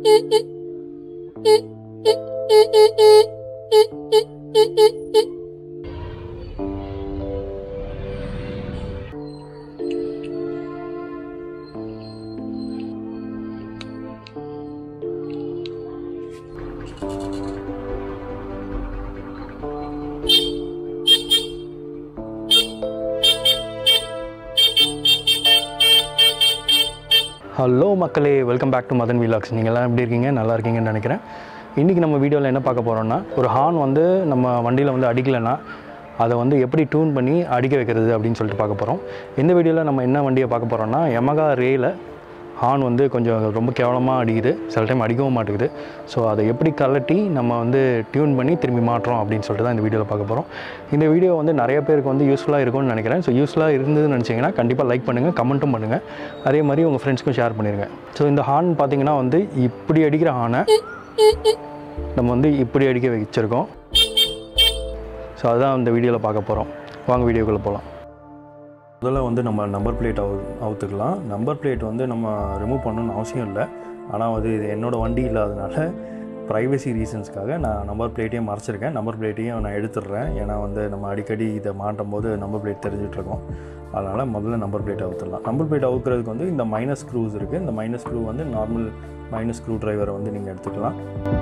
hello மக்களே welcome back to Madan vlogs நீங்கள்லாம் எப்படி இருக்கீங்க நல்லா இருக்கீங்கன்னு நினைக்கிறேன் இன்றைக்கி நம்ம வீடியோவில் என்ன பார்க்க போகிறோம்னா ஒரு ஹார்ன் வந்து நம்ம வண்டியில் வந்து அடிக்கலைன்னா அதை வந்து எப்படி டியூன் பண்ணி அடிக்க வைக்கிறது அப்படின்னு சொல்லிட்டு பார்க்க போகிறோம் இந்த வீடியோவில் நம்ம என்ன வண்டியை பார்க்க போகிறோம்னா எமகா ரேயில் ஹார்ன் வந்து கொஞ்சம் ரொம்ப கேவலமாக அடிக்குது சில டைம் அடிக்கவும் மாட்டேங்குது ஸோ அதை எப்படி கலட்டி நம்ம வந்து டியூன் பண்ணி திரும்பி மாட்டுறோம் அப்படின்னு சொல்லிட்டு தான் இந்த வீடியோவில் பார்க்க போகிறோம் இந்த வீடியோ வந்து நிறைய பேருக்கு வந்து யூஸ்ஃபுல்லாக இருக்கும்னு நினைக்கிறேன் ஸோ யூஸ்ஃபுல்லாக இருந்ததுன்னு நினச்சிங்கன்னா கண்டிப்பாக லைக் பண்ணுங்கள் கமெண்ட்டும் பண்ணுங்கள் அதே மாதிரி உங்கள் ஃப்ரெண்ட்ஸ்க்கும் ஷேர் பண்ணிடுங்க ஸோ இந்த ஹார்ன் பார்த்தீங்கன்னா வந்து இப்படி அடிக்கிற ஹார்னை நம்ம வந்து இப்படி அடிக்க வச்சிருக்கோம் ஸோ அதுதான் இந்த வீடியோவில் பார்க்க போகிறோம் வாங்க வீடியோக்குள்ளே போகலாம் முதல்ல வந்து நம்ம நம்பர் பிளேட் அவு அவுத்துக்கலாம் நம்பர் பிளேட் வந்து நம்ம ரிமூவ் பண்ணணும்னு அவசியம் இல்லை ஆனால் வந்து இது என்னோடய வண்டி இல்லாதனால ப்ரைவசி ரீசன்ஸ்க்காக நான் நம்பர் பிளேட்டையும் மறைச்சிருக்கேன் நம்பர் பிளேட்டையும் நான் எடுத்துடுறேன் ஏன்னா வந்து நம்ம அடிக்கடி இதை மாட்டும் போது நம்பர் பிளேட் தெரிஞ்சிட்ருக்கோம் அதனால் முதல்ல நம்பர் பிளேட் அவுத்துடலாம் நம்பர் பிளேட் அவுக்கிறதுக்கு வந்து இந்த மைனஸ் ஸ்க்ரூஸ் இருக்குது இந்த மைனஸ் ஸ்க்ரூ வந்து நார்மல் மைனஸ் ஸ்க்ரூ டிரைவரை வந்து நீங்கள் எடுத்துக்கலாம்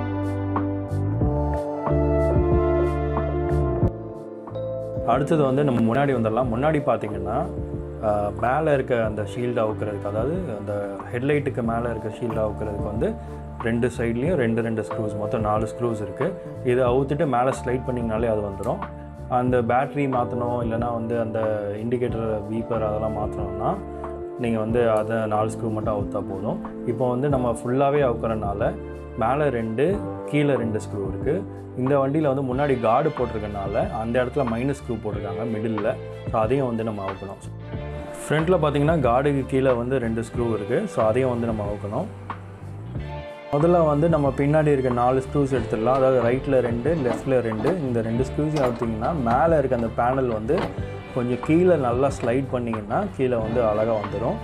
அடுத்தது வந்து நம்ம முன்னாடி வந்துடலாம் முன்னாடி பார்த்தீங்கன்னா மேலே இருக்க அந்த ஷீல்டு அவுக்கிறதுக்கு அதாவது அந்த ஹெட்லைட்டுக்கு மேலே இருக்க ஷீல்டு அவுக்கிறதுக்கு வந்து ரெண்டு சைட்லேயும் ரெண்டு ரெண்டு ஸ்க்ரூஸ் மொத்தம் நாலு ஸ்க்ரூஸ் இருக்குது இதை அவுத்துட்டு மேலே ஸ்லைட் பண்ணிங்கனாலே அது வந்துடும் அந்த பேட்ரி மாற்றணும் இல்லைனா வந்து அந்த இண்டிகேட்டர் வீப்பர் அதெல்லாம் மாற்றணும்னா நீங்கள் வந்து அதை நாலு ஸ்க்ரூ மட்டும் அவுத்தா போதும் இப்போ வந்து நம்ம ஃபுல்லாகவே அவுக்கிறனால மேலே ரெண்டு கீழே ரெண்டு ஸ்க்ரூ இருக்குது இந்த வண்டியில் வந்து முன்னாடி கார்டு போட்டிருக்கனால அந்த இடத்துல மைனஸ் ஸ்க்ரூ போட்டிருக்காங்க மிடில் ஸோ அதையும் வந்து நம்ம அவுக்கணும் ஃப்ரண்ட்டில் பார்த்தீங்கன்னா கார்டுக்கு கீழே வந்து ரெண்டு ஸ்க்ரூ இருக்குது ஸோ அதையும் வந்து நம்ம அவுக்கணும் முதல்ல வந்து நம்ம பின்னாடி இருக்க நாலு ஸ்க்ரூஸ் எடுத்துடலாம் அதாவது ரைட்டில் ரெண்டு லெஃப்டில் ரெண்டு இந்த ரெண்டு ஸ்க்ரூஸையும் அவுத்திங்கன்னா மேலே இருக்க அந்த பேனல் வந்து கொஞ்சம் கீழே நல்லா ஸ்லைட் பண்ணிங்கன்னா கீழே வந்து அழகாக வந்துடும்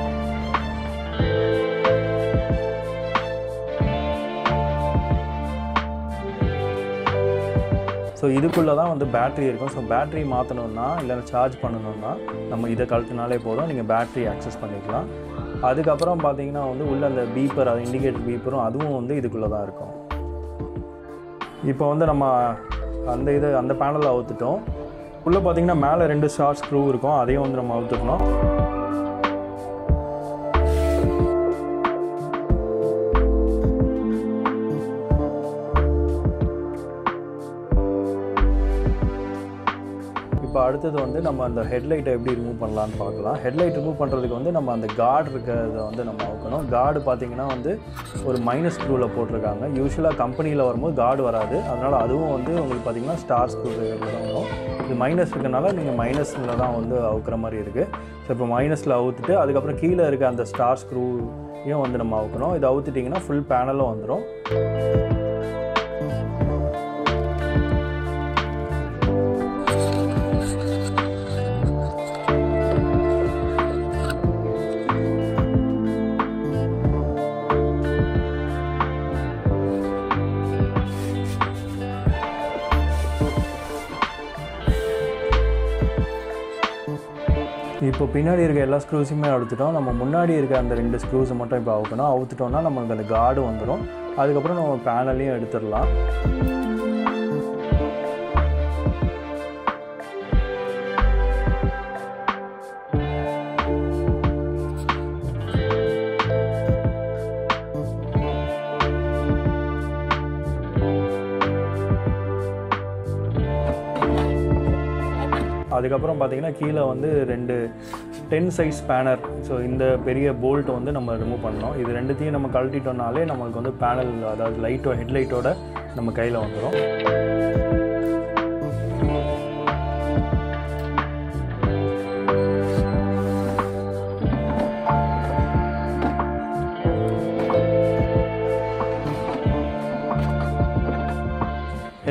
ஸோ இதுக்குள்ளே தான் வந்து பேட்ரி இருக்கும் ஸோ பேட்ரி மாற்றணுன்னா இல்லைன்னா சார்ஜ் பண்ணணுன்னா நம்ம இதை கழட்டினாலே போதும் நீங்கள் பேட்ரி ஆக்சஸ் பண்ணிக்கலாம் அதுக்கப்புறம் பார்த்தீங்கன்னா வந்து உள்ள அந்த பீப்பர் அது இண்டிகேட்டர் பீப்பரும் அதுவும் வந்து இதுக்குள்ளே தான் இருக்கும் இப்போ வந்து நம்ம அந்த இது அந்த பேனலை அவுத்துட்டோம் உள்ளே பார்த்தீங்கன்னா மேலே ரெண்டு ஷார்ட் ஸ்க்ரூ இருக்கும் அதையும் வந்து நம்ம அவுத்துக்கணும் இப்போ அடுத்தது வந்து நம்ம அந்த ஹெட்லைட்டை எப்படி ரிமூவ் பண்ணலான்னு பார்க்கலாம் ஹெட்லைட் ரிமூவ் பண்ணுறதுக்கு வந்து நம்ம அந்த கார்டு இருக்கிறத வந்து நம்ம அவுக்கணும் கார்டு பார்த்தீங்கன்னா வந்து ஒரு மைனஸ் ஸ்க்ரூவில் போட்டிருக்காங்க யூஸ்வலாக கம்பெனியில் வரும்போது கார்டு வராது அதனால் அதுவும் வந்து உங்களுக்கு பார்த்தீங்கன்னா ஸ்டார் ஸ்க்ரூ டிரைவரில் தான் வரும் இது மைனஸ் இருக்கனால நீங்கள் மைனஸில் தான் வந்து அவுக்கிற மாதிரி இருக்குது ஸோ இப்போ மைனஸில் அவுத்துட்டு அதுக்கப்புறம் கீழே இருக்க அந்த ஸ்டார் ஸ்க்ரூவையும் வந்து நம்ம அவுக்கணும் இதை அவுத்துட்டிங்கன்னா ஃபுல் பேனலும் வந்துடும் இப்போ பின்னாடி இருக்க எல்லா ஸ்க்ரூஸுமே அவுத்துட்டோம் நம்ம முன்னாடி இருக்க அந்த ரெண்டு ஸ்க்ரூஸை மட்டும் இப்போ அவுக்கணும் அவுத்துட்டோம்னா நமக்கு அந்த கார்டு வந்துடும் அதுக்கப்புறம் நம்ம பேனலையும் எடுத்துடலாம் அதுக்கப்புறம் பார்த்தீங்கன்னா கீழே வந்து ரெண்டு டென் சைஸ் ஸ்பேனர் ஸோ இந்த பெரிய போல்ட் வந்து நம்ம ரிமூவ் பண்ணோம் இது ரெண்டுத்தையும் நம்ம கழட்டிட்டோம்னாலே நம்மளுக்கு வந்து பேனல் அதாவது லைட்டோ ஹெட்லைட்டோட நம்ம கையில் வந்துடும்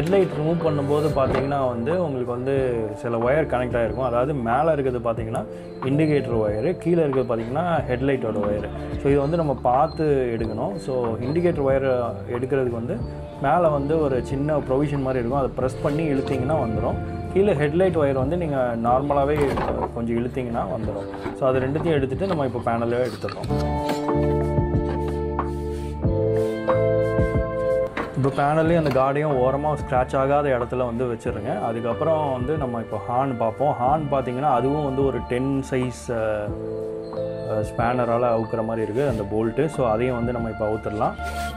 ஹெட்லைட் ரிமூவ் பண்ணும்போது பார்த்தீங்கன்னா வந்து உங்களுக்கு வந்து சில ஒயர் கனெக்ட் ஆகிருக்கும் அதாவது மேலே இருக்கிறது பார்த்தீங்கன்னா இண்டிகேட்டர் ஒயரு கீழே இருக்கிறது பார்த்தீங்கன்னா ஹெட்லைட்டோட ஒயரு ஸோ இது வந்து நம்ம பார்த்து எடுக்கணும் ஸோ இண்டிகேட்டர் ஒயர் எடுக்கிறதுக்கு வந்து மேலே வந்து ஒரு சின்ன ப்ரொவிஷன் மாதிரி இருக்கும் அதை ப்ரெஸ் பண்ணி இழுத்தீங்கன்னா வந்துடும் கீழே ஹெட்லைட் ஒயர் வந்து நீங்கள் நார்மலாகவே கொஞ்சம் இழுத்தீங்கன்னா வந்துடும் ஸோ அது ரெண்டுத்தையும் எடுத்துகிட்டு நம்ம இப்போ பேனலே எடுத்துடுறோம் இப்போ பேனல்லையும் அந்த கார்டையும் ஓரமாக ஸ்க்ராட்ச் ஆகாத இடத்துல வந்து வச்சுருங்க அதுக்கப்புறம் வந்து நம்ம இப்போ ஹார்ன் பார்ப்போம் ஹார்ன் பார்த்தீங்கன்னா அதுவும் வந்து ஒரு டென் சைஸ் ஸ்பேனரால் அவுக்கிற மாதிரி இருக்குது அந்த போல்ட்டு ஸோ அதையும் வந்து நம்ம இப்போ அவுத்துடலாம்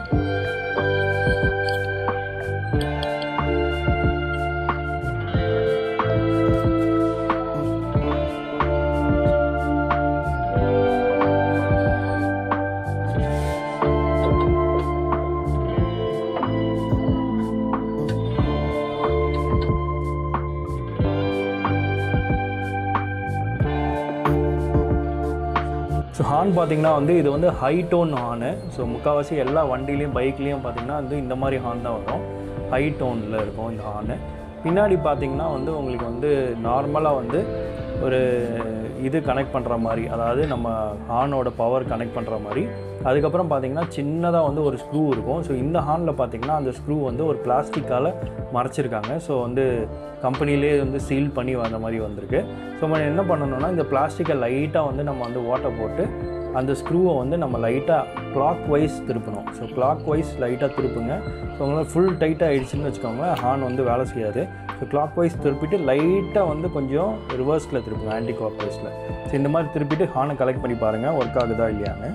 ஸோ ஹார்ன் பார்த்தீங்கன்னா வந்து இது வந்து ஹை டோன் ஹார்னு ஸோ முக்கால்வாசி எல்லா வண்டிலையும் பைக்லேயும் பார்த்தீங்கன்னா வந்து இந்த மாதிரி ஹார்ன் தான் வரும் ஹை டோனில் இருக்கும் இந்த ஹார்னு பின்னாடி பார்த்தீங்கன்னா வந்து உங்களுக்கு வந்து நார்மலாக வந்து ஒரு இது கனெக்ட் பண்ணுற மாதிரி அதாவது நம்ம ஹார்னோட பவர் கனெக்ட் பண்ணுற மாதிரி அதுக்கப்புறம் பார்த்தீங்கன்னா சின்னதாக வந்து ஒரு ஸ்க்ரூ இருக்கும் ஸோ இந்த ஹார்னில் பார்த்தீங்கன்னா அந்த ஸ்க்ரூ வந்து ஒரு பிளாஸ்டிக்கால் மறைச்சிருக்காங்க ஸோ வந்து கம்பெனிலே வந்து சீல் பண்ணி வந்த மாதிரி வந்திருக்கு ஸோ நம்ம என்ன பண்ணணும்னா இந்த பிளாஸ்டிக்கை லைட்டாக வந்து நம்ம வந்து ஓட்டை போட்டு அந்த ஸ்க்ரூவை வந்து நம்ம லைட்டாக கிளாக் வைஸ் திருப்பணும் ஸோ கிளாக் வைஸ் லைட்டாக திருப்புங்க ஸோ உங்களால் ஃபுல் டைட்டாக ஆயிடுச்சுன்னு வச்சுக்கோங்களேன் ஹார்ன் வந்து வேலை செய்யாது ஸோ கிளாக் வைஸ் திருப்பிட்டு லைட்டாக வந்து கொஞ்சம் ரிவர்ஸில் திருப்புங்க ஆன்டி கிளாக் வைஸில் ஸோ இந்த மாதிரி திருப்பிட்டு ஹார்னை கலெக்ட் பண்ணி பாருங்கள் ஒர்க் ஆகுதா இல்லையான்னு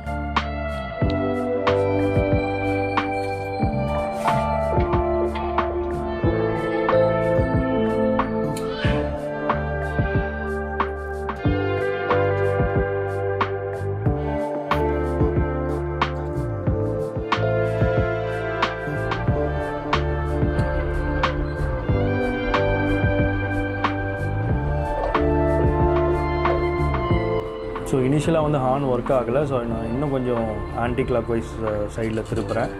ஸோ இனிஷியலாக வந்து ஹார்ன் ஒர்க் ஆகலை ஸோ நான் இன்னும் கொஞ்சம் ஆன்டி கிளாக் வைஸ் சைடில் திருப்புறேன்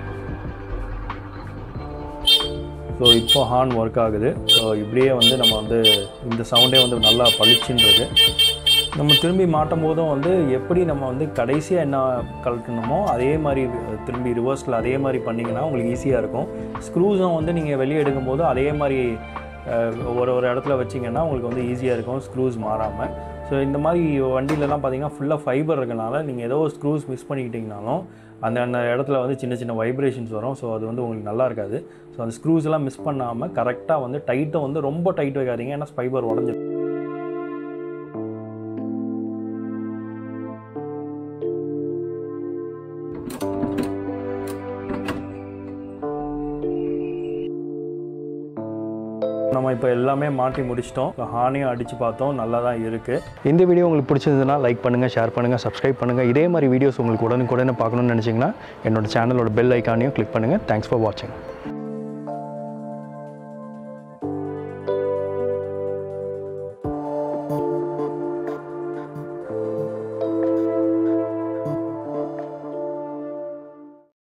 ஸோ இப்போ ஹார்ன் ஒர்க் ஆகுது ஸோ இப்படியே வந்து நம்ம வந்து இந்த சவுண்டே வந்து நல்லா பளிச்சுன்றது நம்ம திரும்பி மாட்டும் போதும் வந்து எப்படி நம்ம வந்து கடைசியாக என்ன கழட்டணுமோ அதே மாதிரி திரும்பி ரிவர்ஸில் அதே மாதிரி பண்ணிங்கன்னா உங்களுக்கு ஈஸியாக இருக்கும் ஸ்க்ரூஸும் வந்து நீங்கள் வெளியே எடுக்கும்போது அதே மாதிரி அஹ், ஒரு ஒரு இடத்துல வச்சிங்கன்னா உங்களுக்கு வந்து ஈஸியாக இருக்கும் ஸ்க்ரூஸ் மாறாமல் ஸோ இந்த மாதிரி வண்டியிலலாம் பார்த்தீங்கன்னா ஃபுல்லாக ஃபைபர் இருக்கனால நீங்கள் ஏதோ ஒரு ஸ்க்ரூஸ் மிஸ் பண்ணிக்கிட்டிங்கனாலும் அந்த அந்த இடத்துல வந்து சின்ன சின்ன வைப்ரேஷன்ஸ் வரும் ஸோ அது வந்து உங்களுக்கு நல்லா இருக்காது ஸோ அந்த ஸ்க்ரூஸ் எல்லாம் மிஸ் பண்ணாமல் கரெக்டாக வந்து டைட்டை வந்து ரொம்ப டைட் வைக்காதீங்க ஏன்னா ஃபைபர் உடஞ்சிடும் நம்ம இப்போ எல்லாமே மாட்டி முடிச்சிட்டோம் ஹானியும் அடித்து பார்த்தோம் நல்லா தான் இருக்குது இந்த வீடியோ உங்களுக்கு பிடிச்சிருந்ததுன்னா லைக் பண்ணுங்கள் ஷேர் பண்ணுங்கள் சப்ஸ்கிரைப் பண்ணுங்கள் இதே மாதிரி வீடியோஸ் உங்களுக்கு உடனுக்குடனே பார்க்கணும்னு நினச்சிங்கன்னா என்னோட சேனலோட பெல் ஐக்கானையும் கிளிக் பண்ணுங்கள் தேங்க்ஸ் ஃபார் வாட்சிங்